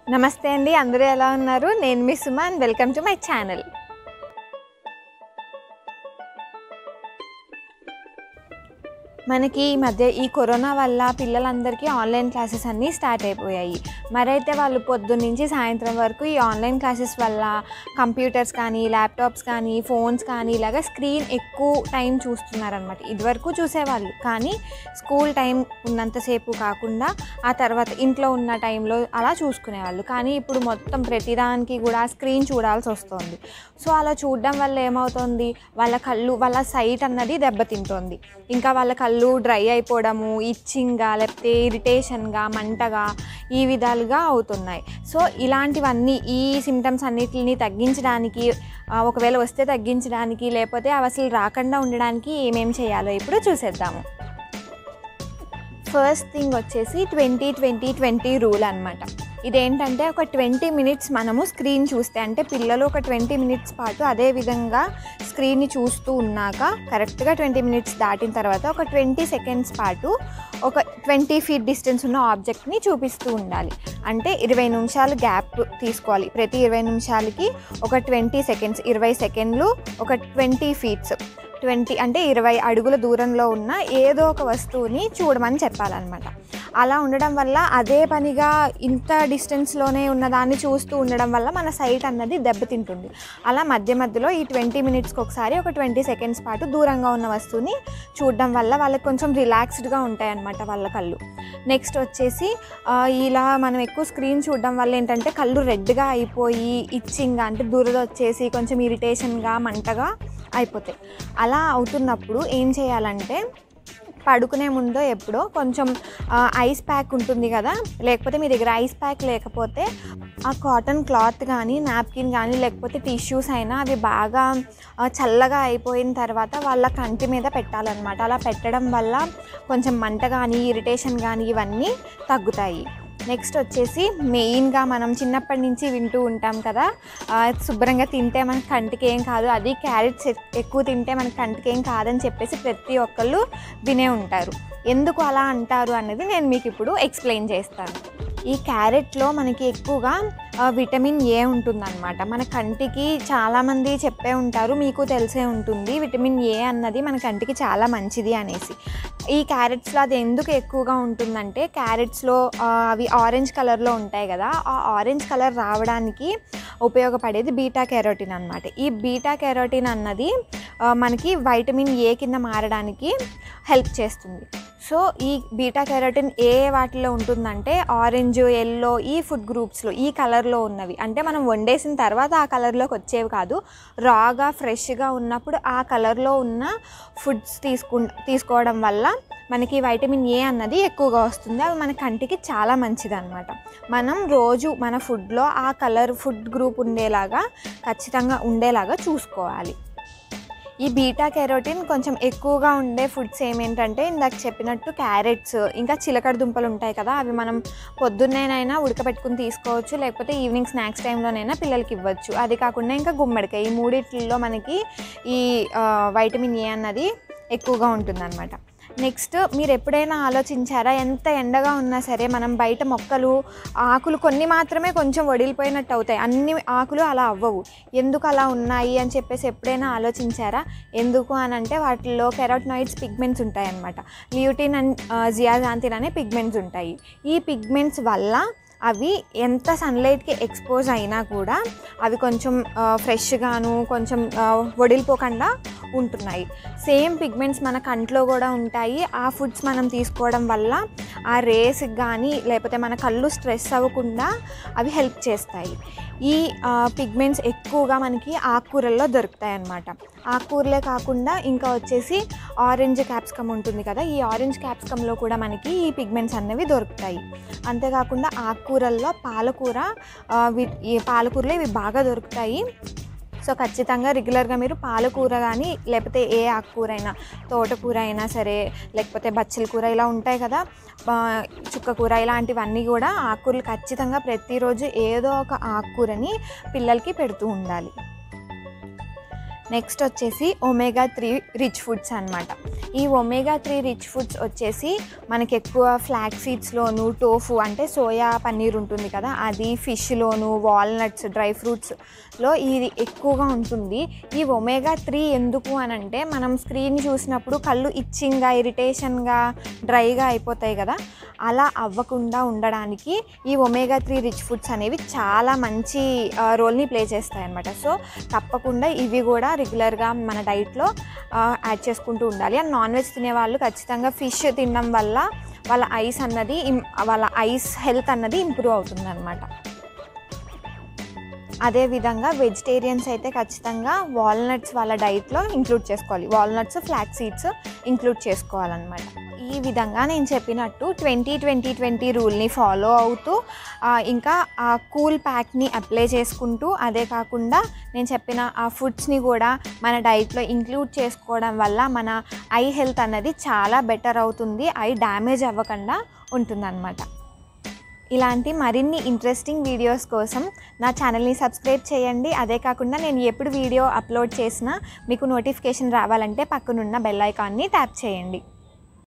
నమస్తే అండి అందరూ ఎలా ఉన్నారు నేను మీ Suma and welcome to my channel మనకి ఈ మధ్య ఈ కరోనా వల్ల పిల్లలందరికీ ఆన్లైన్ క్లాసెస్ అన్నీ స్టార్ట్ అయిపోయాయి మరైతే వాళ్ళు పొద్దున్న నుంచి సాయంత్రం వరకు ఈ ఆన్లైన్ క్లాసెస్ వల్ల కంప్యూటర్స్ కానీ ల్యాప్టాప్స్ కానీ ఫోన్స్ కానీ ఇలాగ స్క్రీన్ ఎక్కువ టైం చూస్తున్నారనమాట ఇదివరకు చూసేవాళ్ళు కానీ స్కూల్ టైం ఉన్నంతసేపు కాకుండా ఆ తర్వాత ఇంట్లో ఉన్న టైంలో అలా చూసుకునేవాళ్ళు కానీ ఇప్పుడు మొత్తం ప్రతిదానికి కూడా స్క్రీన్ చూడాల్సి వస్తుంది సో అలా చూడడం వల్ల ఏమవుతుంది వాళ్ళ కళ్ళు వాళ్ళ సైట్ అన్నది దెబ్బతింటోంది ఇంకా వాళ్ళ కళ్ళు డ్రై అయిపోవడము ఇచ్చింగ్గా లేకపోతే ఇరిటేషన్గా మంటగా ఈ విధాలుగా అవుతున్నాయి సో ఇలాంటివన్నీ ఈ సిమ్టమ్స్ అన్నిటిని తగ్గించడానికి ఆ, ఒకవేళ వస్తే తగ్గించడానికి లేకపోతే అవి అసలు రాకుండా ఉండడానికి ఏమేం చేయాలో ఇప్పుడు చూసేద్దాము ఫస్ట్ థింగ్ వచ్చేసి ట్వంటీ ట్వంటీ ట్వంటీ రూల్ అనమాట ఇదేంటంటే ఒక ట్వంటీ మినిట్స్ మనము స్క్రీన్ చూస్తే అంటే పిల్లలు ఒక ట్వంటీ మినిట్స్ పాటు అదే విధంగా స్క్రీన్ని చూస్తూ ఉన్నాక కరెక్ట్గా ట్వంటీ మినిట్స్ దాటిన తర్వాత ఒక ట్వంటీ సెకండ్స్ పాటు ఒక ట్వంటీ ఫీట్ డిస్టెన్స్ ఉన్న ఆబ్జెక్ట్ని చూపిస్తూ ఉండాలి అంటే ఇరవై నిమిషాలు గ్యాప్ తీసుకోవాలి ప్రతి ఇరవై నిమిషాలకి ఒక ట్వంటీ సెకండ్స్ ఇరవై సెకండ్లు ఒక ట్వంటీ ఫీట్స్ ట్వంటీ అంటే ఇరవై అడుగుల దూరంలో ఉన్న ఏదో ఒక వస్తువుని చూడమని చెప్పాలన్నమాట అలా ఉండడం వల్ల అదే పనిగా ఇంత డిస్టెన్స్లోనే ఉన్న దాన్ని చూస్తూ ఉండడం వల్ల మన సైట్ అన్నది దెబ్బతింటుంది అలా మధ్య మధ్యలో ఈ ట్వంటీ మినిట్స్కి ఒకసారి ఒక ట్వంటీ సెకండ్స్ పాటు దూరంగా ఉన్న వస్తువుని చూడడం వల్ల వాళ్ళకి కొంచెం రిలాక్స్డ్గా ఉంటాయి అన్నమాట వాళ్ళ కళ్ళు నెక్స్ట్ వచ్చేసి ఆ, ఇలా మనం ఎక్కువ స్క్రీన్ చూడడం వల్ల ఏంటంటే కళ్ళు రెడ్గా అయిపోయి ఇచ్చింగ్గా అంటే దురద వచ్చేసి కొంచెం ఇరిటేషన్గా మంటగా అయిపోతాయి అలా అవుతున్నప్పుడు ఏం చేయాలంటే పడుకునే ముందో ఎప్పుడో కొంచెం ఆ, ఐస్ ప్యాక్ ఉంటుంది కదా లేకపోతే మీ దగ్గర ఐస్ ప్యాక్ లేకపోతే ఆ కాటన్ క్లాత్ కానీ నాప్కిన్ కానీ లేకపోతే టిష్యూస్ అయినా అవి బాగా ఆ, చల్లగా అయిపోయిన తర్వాత వాళ్ళ కంటి మీద పెట్టాలన్నమాట అలా పెట్టడం వల్ల కొంచెం మంట కానీ ఇరిటేషన్ కానీ ఇవన్నీ తగ్గుతాయి నెక్స్ట్ వచ్చేసి మెయిన్గా మనం చిన్నప్పటి నుంచి వింటూ ఉంటాం కదా ఆ, శుభ్రంగా తింటే మన కంటికి ఏం కాదు అది క్యారెట్స్ ఎక్- ఎక్కువ తింటే మన కంటికి ఏం కాదని చెప్పేసి ప్రతి ఒక్కళ్ళు వినే ఉంటారు ఎందుకు అలా అంటారు అనేది నేను మీకు ఇప్పుడు ఎక్స్ప్లెయిన్ చేస్తాను ఈ క్యారెట్లో మనకి ఎక్కువగా ఆ, విటమిన్ ఏ ఉంటుందన్నమాట మన కంటికి చాలామంది చెప్పే ఉంటారు మీకు తెలిసే ఉంటుంది విటమిన్ ఏ అన్నది మన కంటికి చాలా మంచిది అనేసి ఈ క్యారెట్స్లో అది ఎందుకు ఎక్కువగా ఉంటుందంటే క్యారెట్స్లో ఆ, అవి ఆరెంజ్ కలర్లో ఉంటాయి కదా ఆ ఆరెంజ్ కలర్ రావడానికి ఉపయోగపడేది బీటా కెరోటిన్ అనమాట ఈ బీటా కెరోటిన్ అన్నది ఆ, మనకి వైటమిన్ ఏ కింద మారడానికి హెల్ప్ చేస్తుంది సో ఈ బీటా కెరోటిన్ ఏ వాటిలో ఉంటుందంటే ఆరెంజ్ ఎల్లో ఈ ఫుడ్ గ్రూప్స్లో ఈ కలర్లో ఉన్నవి అంటే మనం వండేసిన తర్వాత ఆ కలర్లోకి వచ్చేవి కాదు రాగా ఫ్రెష్గా ఉన్నప్పుడు ఆ కలర్లో ఉన్న ఫుడ్స్ తీసుకు తీసుకోవడం వల్ల మనకి వైటమిన్ ఏ అన్నది ఎక్కువగా వస్తుంది అవి మన కంటికి చాలా మంచిది అనమాట మనం రోజు మన ఫుడ్లో ఆ కలర్ ఫుడ్ గ్రూప్ ఉండేలాగా ఖచ్చితంగా ఉండేలాగా చూసుకోవాలి ఈ బీటా కెరోటిన్ కొంచెం ఎక్కువగా ఉండే ఫుడ్స్ ఏమేంటంటే ఇందాక చెప్పినట్టు క్యారెట్స్ ఇంకా చిలకడ దుంపలు ఉంటాయి కదా అవి మనం పొద్దున్నేనైనా ఉడకబెట్టుకుని తీసుకోవచ్చు లేకపోతే ఈవినింగ్ స్నాక్స్ టైంలోనైనా పిల్లలకి ఇవ్వచ్చు అది కాకుండా ఇంకా గుమ్మడికాయ ఈ మూడిట్లో మనకి ఈ ఆ, వైటమిన్ ఏ అన్నది ఎక్కువగా ఉంటుందన్నమాట నెక్స్ట్ మీరు ఎప్పుడైనా ఆలోచించారా ఎంత ఎండగా ఉన్నా సరే మనం బయట మొక్కలు ఆకులు కొన్ని మాత్రమే కొంచెం వడిలిపోయినట్టు అవుతాయి అన్ని ఆకులు అలా అవ్వవు ఎందుకు అలా ఉన్నాయి అని చెప్పేసి ఎప్పుడైనా ఆలోచించారా ఎందుకు అని అంటే వాటిల్లో కెరాటినాయిడ్స్ పిగ్మెంట్స్ ఉంటాయి అన్నమాట లియూటిన్ అండ్ జియాజాంతిన్ అనే పిగ్మెంట్స్ ఉంటాయి ఈ పిగ్మెంట్స్ వల్ల అవి ఎంత సన్లైట్కి ఎక్స్పోజ్ అయినా కూడా అవి కొంచెం ఫ్రెష్గాను కొంచెం ఆ, వడిలిపోకుండా ఉంటున్నాయి సేమ్ పిగ్మెంట్స్ మన కంట్లో కూడా ఉంటాయి ఆ ఫుడ్స్ మనం తీసుకోవడం వల్ల ఆ రేస్కి కానీ లేకపోతే మన కళ్ళు స్ట్రెస్ అవ్వకుండా అవి హెల్ప్ చేస్తాయి ఈ పిగ్మెంట్స్ ఎక్కువగా మనకి ఆకుకూరల్లో దొరుకుతాయి అన్నమాట ఆకుకూరలే కాకుండా ఇంకా వచ్చేసి ఆరెంజ్ క్యాప్సికమ్ ఉంటుంది కదా ఈ ఆరెంజ్ క్యాప్సికంలో కూడా మనకి ఈ పిగ్మెంట్స్ అనేవి దొరుకుతాయి అంతేకాకుండా ఆకుకూరల్లో పాలకూర ఆ, వి- ఈ పాలకూరలో ఇవి బాగా దొరుకుతాయి సో ఖచ్చితంగా రెగ్యులర్గా మీరు పాలకూర కానీ లేకపోతే ఏ ఆకుకూర అయినా తోటకూర అయినా సరే లేకపోతే బచ్చల కూర ఇలా ఉంటాయి కదా ఆ, చుక్కకూర ఇలాంటివన్నీ కూడా ఆకుకూరలు ఖచ్చితంగా ప్రతిరోజు ఏదో ఒక ఆకుకూరని పిల్లలకి పెడుతూ ఉండాలి నెక్స్ట్ వచ్చేసి ఒమేగా త్రీ రిచ్ ఫుడ్స్ అనమాట ఈ ఒమేగా త్రీ రిచ్ ఫుడ్స్ వచ్చేసి మనకి ఎక్కువ ఫ్లాక్ సీడ్స్లోను టోఫు అంటే సోయా పన్నీర్ ఉంటుంది కదా అది ఫిష్లోను వాల్నట్స్ డ్రై ఫ్రూట్స్లో ఇది ఎక్కువగా ఉంటుంది ఈ ఒమేగా త్రీ ఎందుకు అని అంటే మనం స్క్రీన్ చూసినప్పుడు కళ్ళు ఇచ్చింగ్గా ఇరిటేషన్గా డ్రైగా అయిపోతాయి కదా అలా అవ్వకుండా ఉండడానికి ఈ ఒమేగా త్రీ రిచ్ ఫుడ్స్ అనేవి చాలా మంచి ఆ, రోల్ని ప్లే చేస్తాయి అనమాట సో తప్పకుండా ఇవి కూడా రెగ్యులర్గా మన డైట్లో ఆ, యాడ్ చేసుకుంటూ ఉండాలి అండ్ నాన్ వెజ్ తినే వాళ్ళు ఖచ్చితంగా ఫిష్ తినడం వల్ల వాళ్ళ ఐస్ అన్నది ఇం- వాళ్ళ ఐస్ హెల్త్ అన్నది ఇంప్రూవ్ అవుతుంది అనమాట అదేవిధంగా వెజిటేరియన్స్ అయితే ఖచ్చితంగా వాల్నట్స్ వాళ్ళ డైట్లో ఇంక్లూడ్ చేసుకోవాలి వాల్నట్స్ ఫ్లాక్ సీడ్స్ ఇంక్లూడ్ చేసుకోవాలన్నమాట ఈ విధంగా నేను చెప్పినట్టు ట్వంటీ ట్వంటీ ట్వంటీ రూల్ని ఫాలో అవుతూ ఆ, ఇంకా ఆ కూల్ ప్యాక్ని అప్లై చేసుకుంటూ అదే కాకుండా నేను చెప్పిన ఆ ఫుడ్స్ని కూడా మన డైట్లో ఇంక్లూడ్ చేసుకోవడం వల్ల మన ఐ హెల్త్ అన్నది చాలా బెటర్ అవుతుంది ఐ డ్యామేజ్ అవ్వకుండా ఉంటుందన్నమాట ఇలాంటి మరిన్ని ఇంట్రెస్టింగ్ వీడియోస్ కోసం నా ఛానల్ని సబ్స్క్రైబ్ చేయండి అదే కాకుండా నేను ఎప్పుడు వీడియో అప్లోడ్ చేసినా మీకు నోటిఫికేషన్ రావాలంటే పక్కనున్న బెల్ ఐకాన్ని ట్యాప్ చేయండి